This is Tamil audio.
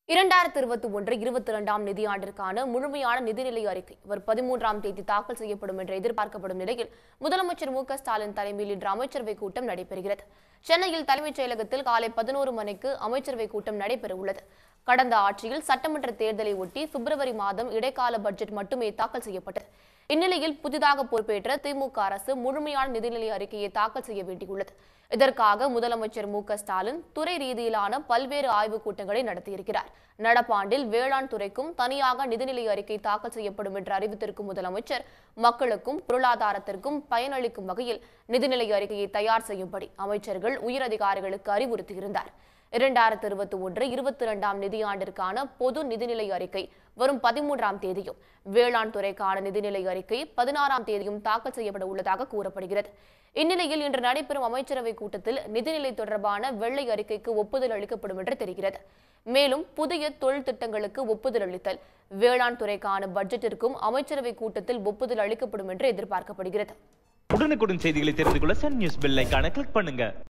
இரண்டாயிரத்தி இருபத்தி ஒன்று இருபத்தி இரண்டாம் நிதியாண்டிற்கான முழுமையான நிதிநிலை அறிக்கை வரும் பதிமூன்றாம் தேதி தாக்கல் செய்யப்படும் என்று எதிர்பார்க்கப்படும் நிலையில் முதலமைச்சர் மு க ஸ்டாலின் தலைமையில் இன்று அமைச்சரவை கூட்டம் நடைபெறுகிறது சென்னையில் தலைமைச் செயலகத்தில் காலை பதினோரு மணிக்கு அமைச்சரவை கூட்டம் நடைபெறவுள்ளது கடந்த ஆட்சியில் சட்டமன்ற தேர்தலை ஒட்டி பிப்ரவரி மாதம் இடைக்கால பட்ஜெட் மட்டுமே தாக்கல் செய்யப்பட்டது இந்நிலையில் புதிதாக பொறுப்பேற்ற திமுக அரசு முழுமையான நிதிநிலை அறிக்கையை தாக்கல் செய்ய வேண்டியுள்ளது இதற்காக முதலமைச்சர் மு க ஸ்டாலின் துறை ரீதியிலான பல்வேறு ஆய்வுக் கூட்டங்களை நடத்தியிருக்கிறார் நடப்பாண்டில் வேளாண் துறைக்கும் தனியாக நிதிநிலை அறிக்கை தாக்கல் செய்யப்படும் என்று அறிவித்திருக்கும் முதலமைச்சர் மக்களுக்கும் பொருளாதாரத்திற்கும் பயனளிக்கும் வகையில் நிதிநிலை அறிக்கையை தயார் செய்யும்படி அமைச்சர்கள் உயரதிகாரிகளுக்கு அறிவுறுத்தியிருந்தார் இரண்டாயிரத்தி இருபத்தி ஒன்று இருபத்தி இரண்டாம் நிதியாண்டிற்கான பொது நிதிநிலை அறிக்கை வரும் பதிமூன்றாம் தேதியும் வேளாண் துறைக்கான நிதிநிலை அறிக்கை பதினாறாம் தேதியும் தாக்கல் செய்யப்பட உள்ளதாக கூறப்படுகிறது இந்நிலையில் இன்று நடைபெறும் அமைச்சரவை கூட்டத்தில் நிதிநிலை தொடர்பான வெள்ளை அறிக்கைக்கு ஒப்புதல் அளிக்கப்படும் என்று தெரிகிறது மேலும் புதிய தொழில் திட்டங்களுக்கு ஒப்புதல் அளித்தல் வேளாண் துறைக்கான பட்ஜெட்டிற்கும் அமைச்சரவை கூட்டத்தில் ஒப்புதல் அளிக்கப்படும் என்று எதிர்பார்க்கப்படுகிறது உடனுக்குடன் செய்திகளை தெரிந்து கொள்ள சன் நியூஸ் பெல் ஐகானை கிளிக் பண்ணுங்க